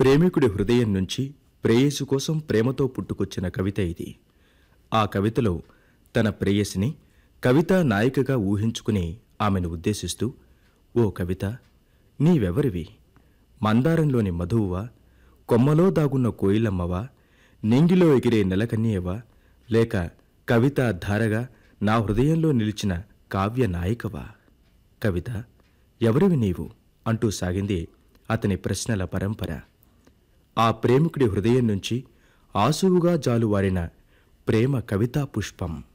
ప్రేమికుడి హృదయం నుంచి ప్రేయసి కోసం ప్రేమతో పుట్టుకొచ్చిన కవిత ఇది ఆ కవితలో తన ప్రేయసిని కవిత నాయికగా ఊహించుకుని ఆమెను ఉద్దేశిస్తూ ఓ కవిత నీవెవరివి మందారంలోని మధువువా కొమ్మలో దాగున్న కోయిలమ్మవా నింగిలో ఎగిరే నెలకన్యవా లేక కవిత ధారగా నా హృదయంలో నిలిచిన కావ్య నాయికవా కవిత ఎవరివి నీవు అంటూ సాగింది అతని ప్రశ్నల పరంపర ఆ ప్రేమికుడి హృదయం నుంచి ఆసువుగా జాలువారిన ప్రేమ కవితా పుష్పం